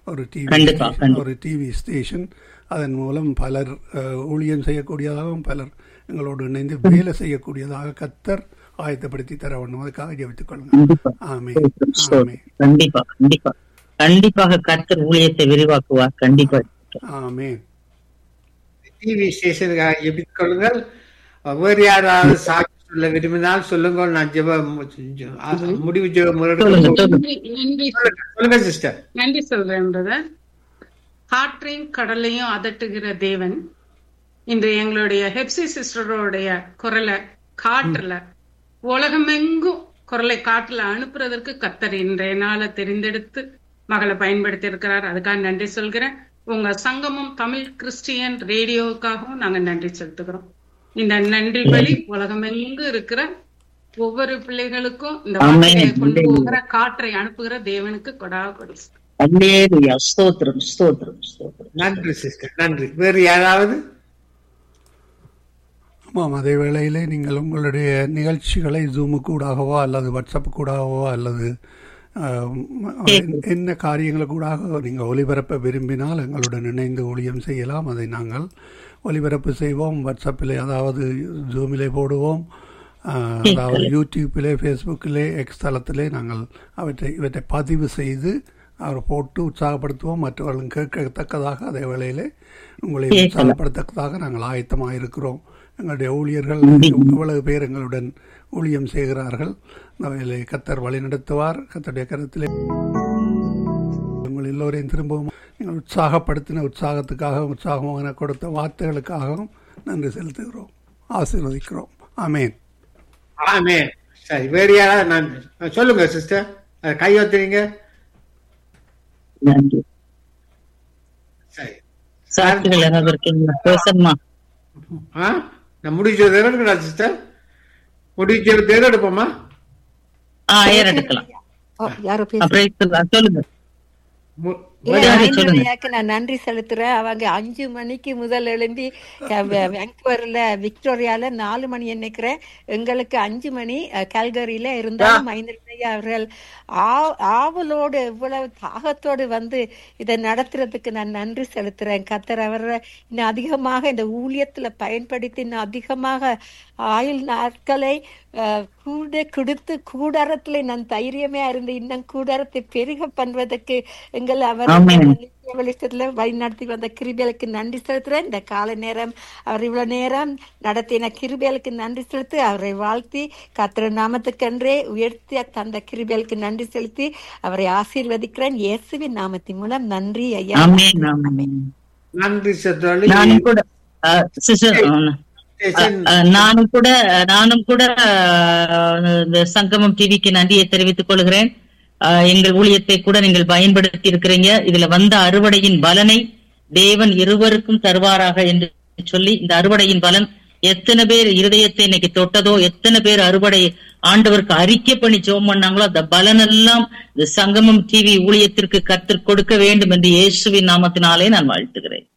ஒரு டிவி கண்டிப்பா, கண்டிப்பா. ஒரு டிவி ஸ்டேஷன் அதன் மூலம் பலர் அஹ், ஊழியம் செய்யக்கூடியதாகவும் பலர் எங்களோடு இணைந்து வேலை செய்யக்கூடியதாக கத்தர் ஆயத்தப்படுத்தி தர வேண்டும் அதுக்காக ஜெபித்துக் கொள்ளுங்க கண்டிப்பா ஆமே ஸ்தோத்திரம், ஸ்தோத்திரம். ஆமே கண்டிப்பா கண்டிப்பா கண்டிப்பாக கர்த்தர் ஊழியத்தை விரிவாக்குவார் கண்டிப்பா ஆமே டிவி ஸ்டேஷனுக்காக ஜெபித்துக் கொள்ளுங்கள் வேறு யாராவது சாட்சி சொல்ல விரும்பினால் சொல்லுங்கள் நான் ஜெப மு- முடிவு ஜெபம் சொல்லுங்க சொல்லுங்க நன்றி சொல்லுங்க சிஸ்டர் நன்றி சொல்றேன் பிரதர் காற்றையும் கடலையும் அதட்டுகிற தேவன் இன்று எங்களுடைய ஹெப்சி சிஸ்டரோடைய குரலை காற்றுல உலகமெங்கும் குரலை காற்றுல அனுப்புறதற்கு கத்தர் இன்றைய நாளை தெரிந்தெடுத்து மகளை பயன்படுத்தி இருக்கிறார் அதுக்காக நன்றி சொல்கிறேன் உங்க சங்கமம் தமிழ் கிறிஸ்டியன் ரேடியோவுக்காகவும் நாங்க நன்றி செலுத்துகிறோம் இந்த நன்றி பலி உலகமெங்கும் இருக்கிற ஒவ்வொரு பிள்ளைகளுக்கும் இந்த ஆமென். வார்த்தையை கொண்டு போகிற காற்றை அனுப்புகிற தேவனுக்கு கொடா கொடி அல்லேலுயா ஸ்தோத்திரம் ஸ்தோத்திரம் ஸ்தோத்திரம் நன்றி சிஸ்டர் நன்றி வேறு யாராவது ஆமாம் அதே வேளையிலே நீங்கள் உங்களுடைய நிகழ்ச்சிகளை ஜூமு கூடாகவோ அல்லது வாட்ஸ்அப் கூடாகவோ அல்லது ஆஹ், என்ன- என்ன காரியங்கள் கூடாக நீங்கள் ஒளிபரப்ப விரும்பினால் எங்களுடன் இணைந்து ஊழியம் செய்யலாம் அதை நாங்கள் ஒளிபரப்பு செய்வோம் வாட்ஸ்அப்பிலே அதாவது ஜூமிலே போடுவோம் ஆஹ், அதாவது யூடியூப்பிலே ஃபேஸ்புக்கிலே எக்ஸ் தளத்திலே நாங்கள் அவற்றை இவற்றை பதிவு செய்து அவர் போட்டு உற்சாகப்படுத்துவோம் மற்றவர்களும் கேட்கத்தக்கதாக அதே வேளையிலே உங்களை உற்சாகப்படுத்தத்தக்கதாக நாங்கள் ஆயத்தமாக இருக்கிறோம் எங்களுடைய ஊழியர்கள் இவ்வளவு பேர் எங்களுடன் ஊழியம் செய்கிறார்கள் அவைகளை கத்தர் வழி நடத்துவார் கத்தருடைய கருத்திலே உங்கள் எல்லோரையும் திரும்பவும் நீங்கள் உற்சாகப்படுத்தின உற்சாகத்துக்காக உற்சாகமாக கொடுத்த வார்த்தைகளுக்காகவும் நன்றி செலுத்துகிறோம் ஆசீர்வதிக்கிறோம் ஆமேன் ஆமே சரி வேறு யாராவது நன்றி சொல்லுங்க சிஸ்டர் கை வைத்துறீங்க நன்றி சரி சாட்சிகள் யாராவது இருக்கீங்களா பேசணுமா ஆ நான் முடிச்ச தேர்வு சிஸ்டர் முடிச்ச தேர்வு எடுப்போமா ஆ ஏர் எடுக்கலாம் ஓ, யாரோ பேச அப்புறம் சொல்லுங்க மு- இல்ல, யாரு ஐந்து சொல்லுங்க. மணியாக்கு நான் நன்றி செலுத்துறேன் அவங்க அஞ்சு மணிக்கு முதல் எழும்பி வெங்கூவர்ல விக்டோரியால நாலு மணி நினைக்கிறேன் எங்களுக்கு அஞ்சு மணி அஹ், கல்கரியில இருந்தாலும் ஐந்து அவர்கள் ஆ- ஆவலோடு இவ்வளவு தாகத்தோடு வந்து இதை நடத்துறதுக்கு நான் நன்றி செலுத்துறேன் கத்தர் அவரை இன்னும் அதிகமாக இந்த ஊழியத்துல பயன்படுத்தி இன்னும் அதிகமாக ஆயுள் நாட்களை அஹ், கூட கொடுத்து கூடாரத்துல நான் தைரியமே இருந்து இன்னும் கூடாரத்தை பெருக பண்ணுவதற்கு எங்கள் அவர் ஆமென். நித்திய வெளிச்சத்துல வழி நடத்தி வந்த கிருபேலுக்கு நன்றி செலுத்துறேன் இந்த கால நேரம் அவர் இவ்வளவு நேரம் நடத்தின கிருபேலுக்கு நன்றி செலுத்தி அவரை வாழ்த்தி கத்திர நாமத்துக்கென்றே உயர்த்தி தந்த கிருபேலுக்கு நன்றி செலுத்தி அவரை ஆசீர்வதிக்கிறேன் இயேசுவின் நாமத்தின் மூலம் நன்றி ஐயா ஆமென் ஆமென் நன்றி சிஸ்டர் நானும் கூட ஆ, சிஸ்டர் ஆ, ஆ, நானும் கூட நானும் கூட ஆ, இந்த சங்கமம் டிவிக்கு நன்றியை தெரிவித்துக் கொள்கிறேன் ஆ, எங்கள் ஊழியத்தை கூட நீங்கள் பயன்படுத்தி இருக்கிறீங்க இதுல வந்த அறுவடையின் பலனை தேவன் இருவருக்கும் தருவாராக என்று சொல்லி இந்த அறுவடையின் பலன் எத்தனை பேர் இருதயத்தை இன்னைக்கு தொட்டதோ எத்தனை பேர் அறுவடை ஆண்டவருக்கு அறிக்கை பண்ணி ஜோம் பண்ணாங்களோ அந்த பலன் எல்லாம் இந்த சங்கமம் டிவி ஊழியத்திற்கு கற்றுக் கொடுக்க வேண்டும் என்று இயேசுவின் நாமத்தினாலே நான் வாழ்த்துகிறேன்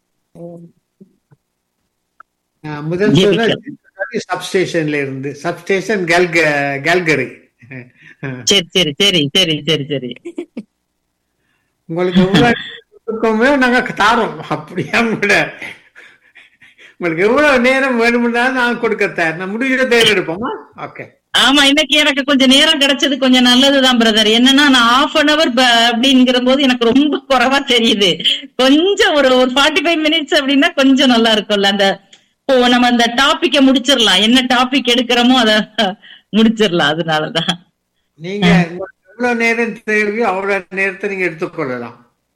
முதல் சொன்ன சப்ஸ்டேஷன்ல இருந்து சப்ஸ்டேஷன் கல்க கல்கரி சரி சரி சரி சரி சரி சரி உங்களுக்கு எவ்வளவு இருக்கோமோ நாங்க தாரோம் அப்படியா கூட உங்களுக்கு எவ்வளவு நேரம் வேணும்னாலும் நான் கொடுக்க தயார் நான் முடிஞ்ச தேர்வு எடுப்போமா ஓகே ஆமா இன்னைக்கு எனக்கு கொஞ்சம் நேரம் கிடைச்சது கொஞ்சம் நல்லதுதான் பிரதர் என்னன்னா நான் ஆஃப் அன் அவர் அப்படிங்கிற போது எனக்கு ரொம்ப குறைவா தெரியுது கொஞ்சம் ஒரு ஒரு ஃபார்ட்டி ஃபைவ் மினிட்ஸ் அப்படின்னா கொஞ்சம் நல்லா இருக்கும்ல அந்த ஓ நம்ம அந்த டாபிக்க முடிச்சிடலாம் என்ன டாபிக் எடுக்கிறோமோ அத முடிச்சிடலாம் அதனாலதான் நீங்க உங்களுக்கு எவ்வளவு நேரம் தேவையோ அவ்வளவு நேரத்தை நீங்க எடுத்துக்கொள்ளலாம்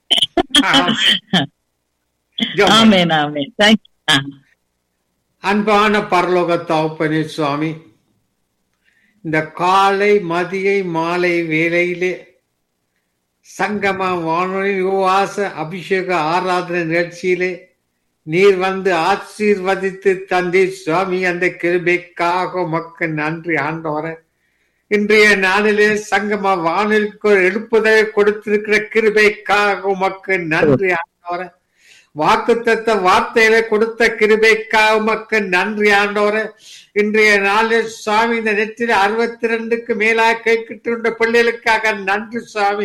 ஆமேன் ஆமேன் தேங்க்யூ அன்பான பரலோக தகப்பனே சுவாமி இந்த காலை மதியை மாலை வேளையிலே சங்கம வானொலி உபவாச அபிஷேக ஆராதனை நிகழ்ச்சியிலே நீர் வந்து ஆசீர்வதித்து தந்தை சுவாமி அந்த கிருபைக்காக மக்கள் நன்றி ஆண்டவர இன்றைய நாளிலே சங்கம வானொலிக்கு ஒரு எழுப்புதலை கொடுத்திருக்கிற கிருபைக்காக மக்கள் நன்றி ஆண்டவர வாக்குத்தத்த வார்த்தையில கொடுத்த கிருபைக்காக மக்கள் நன்றி ஆண்டவர இன்றைய நாளில் சுவாமி இந்த நெற்றில அறுபத்தி ரெண்டுக்கு மேலாக கேட்கிட்டு பிள்ளைகளுக்காக நன்றி சுவாமி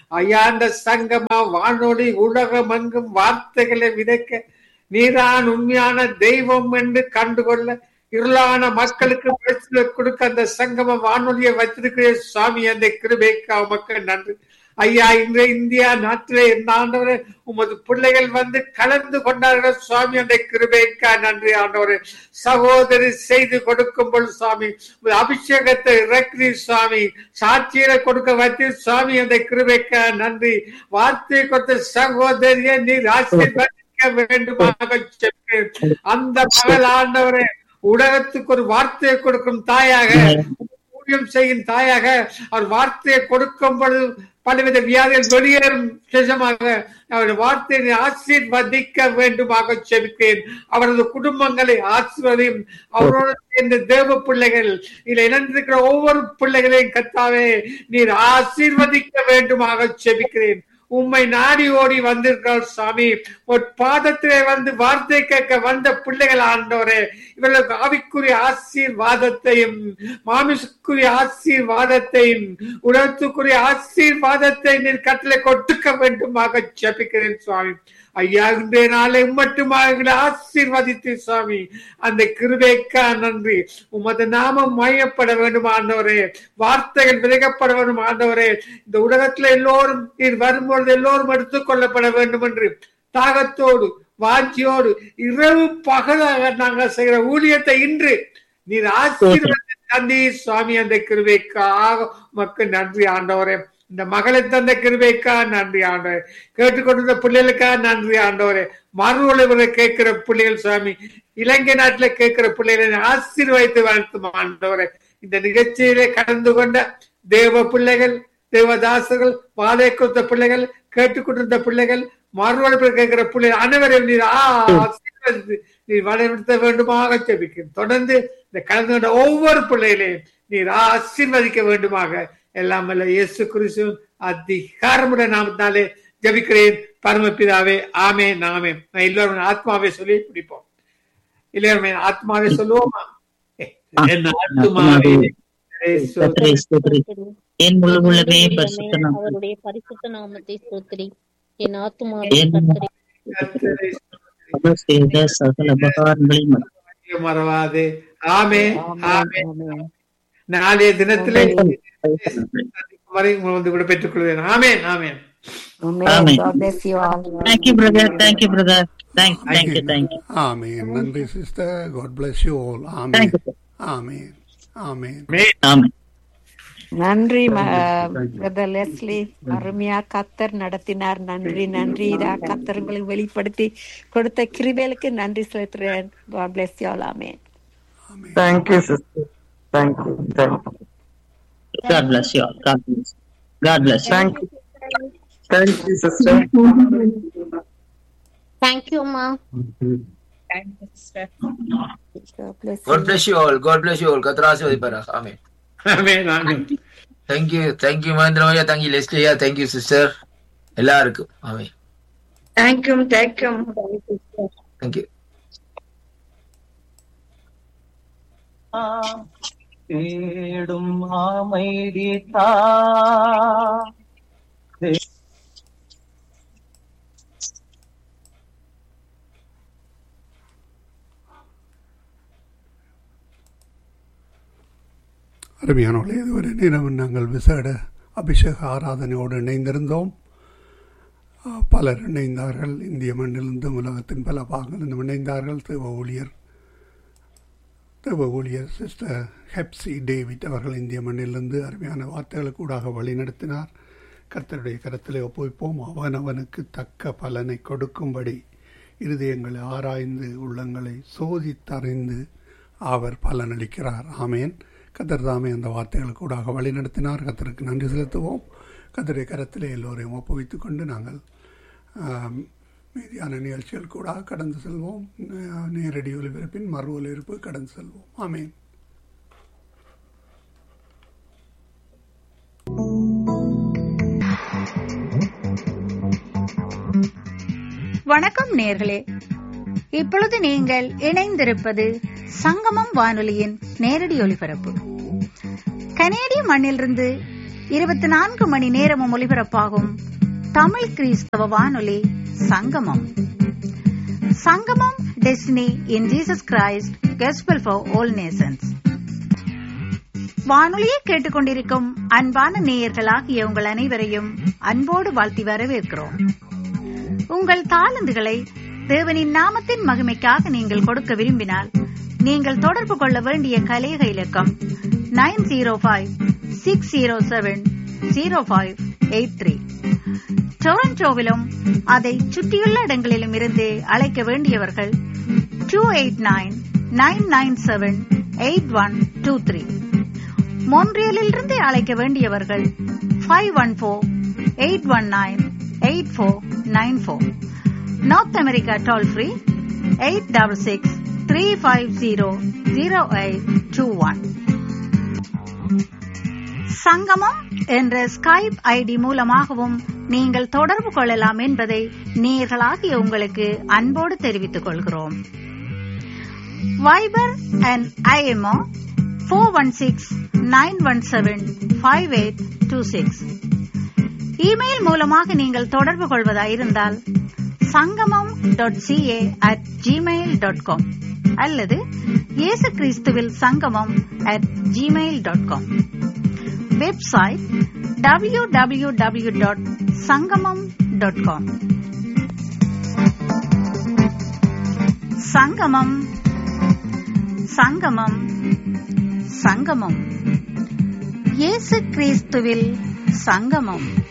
ஐயா அந்த சங்கமா வானொலி உலகம் எங்கும் வார்த்தைகளை விதைக்க நீதான் உண்மையான தெய்வம் என்று கண்டுகொள்ள இருளான மக்களுக்கு வெளிச்சத்தை கொடுக்க அந்த சங்கம வானொலியை வச்சிருக்கிற சுவாமி அந்த கிருபைக்கா மக்கள் நன்றி ஐயா இன்று இந்தியா நாட்டிலே இந்த ஆண்டவரே உமது பிள்ளைகள் வந்து கலந்து கொண்டார்கள் சுவாமி அந்த கிருபைக்கா நன்றி ஆண்டவரே சகோதரி செய்து கொடுக்கும் பொழுது சுவாமி உமது அபிஷேகத்தை இறக்கி சுவாமி சாட்சியில கொடுக்க வைத்து சுவாமி அந்த கிருபைக்கா நன்றி வார்த்தை கொடுத்த சகோதரியை நீர் ஆசீர்வதிக்க வேண்டுமாக சென்றேன் அந்த மகள் ஆண்டவரே உலகத்துக்கு ஒரு வார்த்தையை கொடுக்கும் தாயாக ஊழியம் செய்யும் தாயாக அவர் வார்த்தையை கொடுக்கும் பொழுது பலவித வியாதிகள் வெளியேறும் சேஷமாக அவருடைய வார்த்தையை ஆசீர்வதிக்க வேண்டுமாக செபிக்கிறேன் அவரது குடும்பங்களை ஆசீர்வதையும் அவரோடு சேர்ந்த தேவ பிள்ளைகள் இதில் இணைந்திருக்கிற ஒவ்வொரு பிள்ளைகளையும் கத்தாவே நீர் ஆசீர்வதிக்க வேண்டுமாக செபிக்கிறேன் உம்மை நாடி ஓடி வந்திருக்கிறார் சாமி ஒரு பாதத்திலே வந்து வார்த்தை கேட்க வந்த பிள்ளைகள் ஆண்டவரே இவர்களுக்கு ஆவிக்குரிய ஆசீர்வாதத்தையும் மாமிசுக்குரிய ஆசீர்வாதத்தையும் உலகத்துக்குரிய ஆசீர்வாதத்தை நீர் கட்டளை கொட்டுக்க வேண்டுமாக ஜபிக்கிறேன் சுவாமி ஐயா இன்றைய நாளை மட்டுமாக ஆசீர்வதித்து சுவாமி அந்த கிருபைக்கா நன்றி உமது நாமம் மையப்பட வேண்டும் ஆண்டவரே வார்த்தைகள் விதைக்கப்பட வேண்டும் ஆண்டவரே இந்த உலகத்துல எல்லோரும் நீர் வரும்பொழுது எல்லோரும் எடுத்துக் கொள்ளப்பட வேண்டும் என்று தாகத்தோடு வாஞ்சியோடு இரவு பகலாக நாங்கள் செய்கிற ஊழியத்தை இன்று நீர் ஆசீர்வாத தந்தி சுவாமி அந்த கிருபைக்காக மக்கள் நன்றி ஆண்டவரே இந்த மகளை தந்த கிருபைக்கா நன்றி ஆண்டவரே கேட்டுக்கொண்டிருந்த பிள்ளைகளுக்கா நன்றி ஆண்டவரே மறுவலை கேட்கிற பிள்ளைகள் சுவாமி இலங்கை நாட்டுல கேட்கிற பிள்ளைகளை ஆசீர்வதித்து வாழ்த்தும் ஆண்டவரே இந்த நிகழ்ச்சியிலே கலந்து கொண்ட தேவ பிள்ளைகள் தேவதாசர்கள் வாழை கொடுத்த பிள்ளைகள் கேட்டுக்கொண்டிருந்த பிள்ளைகள் மறுவழைப்பில் கேட்கிற பிள்ளைகள் அனைவரையும் நீர் ஆசீர்வதித்து நீர் வளர்த்த வேண்டுமாக ஜெபிக்கிறேன் தொடர்ந்து இந்த கலந்து கொண்ட ஒவ்வொரு பிள்ளைகளையும் நீர் ஆசீர்வதிக்க வேண்டுமாக எல்லாம் அல்ல இயேசு கிறிஸ்து அதிகாரமுடைய நாமத்தாலே ஜபிக்கிறேன் பரமபிதாவே ஆமே நாமே நான் எல்லோரும் ஆத்மாவே சொல்லி பிடிப்போம் எல்லாருமே ஆத்மாவே சொல்லுவோமா என் ஆத்மாவே கர்த்தரை ஸ்தோத்திரி. என் முழு உள்ளமே பரிசுத்த நாமத்தை அவருடைய பரிசுத்த நாமத்தை ஸ்தோத்திரி என் ஆத்துமாவே என் கர்த்தரை கர்த்தரை அவர் செய்த சகல உபகாரங்களையும் மறவாதே. மறவாதே ஆமே ஆமே ஆமென். நாளைய தினத்திலே வரை வந்து விட பெற்றுக் கொள்வேன் ஆமேன் ஆமேன் Amen. Amen. God bless you all. Thank you, brother. Thank you, brother. Thank, thank you, thank you. Amen நன்றி sister God bless you all amen Thank you. sir. Amen amen amen. நன்றி பிரதர் லெஸ்லி அருமையா கத்தர் நடத்தினார் நன்றி நன்றி இதா கத்தர் உங்களுக்கு வெளிப்படுத்தி கொடுத்த கிருபைகளுக்கு நன்றி செலுத்துறேன் God bless you all. Amen. Thank you, sister. Thank you. Thank you. God bless you all. God bless. God bless you. Thank you. Thank you, sister. Thank you அம்மா God bless God you. bless you all. God bless you all. கர்த்தர் ஆசீர்வதிப்பாராக. Amen. Amen amen Thank you. Thank you மகேந்திரம் ஐயா. Thank you Leslie ஐயா. Thank you sister. எல்லாருக்கும். Amen. Thank you thank you Thank you. தேடும் அமைதி தா அருமையானவர்களே இதுவரை நேரம் நாங்கள் விசேட அபிஷேக ஆராதனையோடு இணைந்திருந்தோம் அஹ், பலர் இணைந்தார்கள் இந்திய மண்ணிலிருந்தும் உலகத்தின் பல பாகங்களிலும் இணைந்தார்கள் தேவ ஊழியர் தேவ ஊழியர் சிஸ்டர் ஹெப்சி டேவிட் அவர்கள் இந்திய மண்ணிலிருந்து அருமையான வார்த்தைகளுக்கு கூடாக வழிநடத்தினார் கர்த்தருடைய கரத்திலே ஒப்புவிப்போம் அவன் அவனுக்கு தக்க பலனை கொடுக்கும்படி இருதயங்களை ஆராய்ந்து உள்ளங்களை சோதித்தறிந்து அவர் பலனளிக்கிறார் ஆமேன் கத்தர் தாமே அந்த வார்த்தைகளுக்கு கூடாக வழிநடத்தினார் கத்தருக்கு நன்றி செலுத்துவோம் கத்தருடைய கரத்திலே எல்லோரையும் ஒப்புவித்துக் கொண்டு நாங்கள் ஆம், மீதியான நிகழ்ச்சிகள் கூட கடந்து செல்வோம் நே- நேரடி ஒலிபரப்பின் மறு ஒலிபரப்பு கடந்து செல்வோம் ஆமேன் வணக்கம் நேர்களே இப்பொழுது நீங்கள் இணைந்திருப்பது சங்கமம் வானொலியின் நேரடி ஒலிபரப்பு கனேடிய மண்ணிலிருந்து இருபத்தி நான்கு மணி நேரமும் ஒலிபரப்பாகும் தமிழ் கிறிஸ்தவ வானொலி Sangamam Sangamam destiny in Jesus Christ gospel for all nations வானொலியை கேட்டுக்கொண்டிருக்கும் அன்பான நேயர்களாகிய உங்கள் அனைவரையும் அன்போடு வாழ்த்தி வரவேற்கிறோம் உங்கள் தாளந்துகளை தேவனின் நாமத்தின் மகிமைக்காக நீங்கள் கொடுக்க விரும்பினால் நீங்கள் தொடர்பு கொள்ள வேண்டிய கலேக இலக்கம் nine zero five six zero seven zero five eight three டொரண்டோவிலும் அதை சுற்றியுள்ள இடங்களிலும் இருந்து அழைக்க வேண்டியவர்கள் two eight nine nine nine seven eight one two three மொன்றியலிலிருந்து அழைக்க வேண்டியவர்கள் five one four eight one nine eight four nine four North America toll free eight double six three five zero zero eight two one Sangamam என்ற Skype ID மூலமாகவும் நீங்கள் தொடர்பு கொள்ளலாம் என்பதை நேர்களாகிய உங்களுக்கு அன்போடு தெரிவித்துக் கொள்கிறோம் Viber and IMO four one six nine one seven five eight two six email மூலமாக நீங்கள் தொடர்பு கொள்வதாயிருந்தால் Sangamam dot CA at Gmail dot com அல்லது இயேசு கிறிஸ்துவில் Sangamam at Gmail dot com website W W W dot Sangamam dot com Sangamam Sangamam சங்கமம் இயேசு கிறிஸ்துவில் சங்கமம்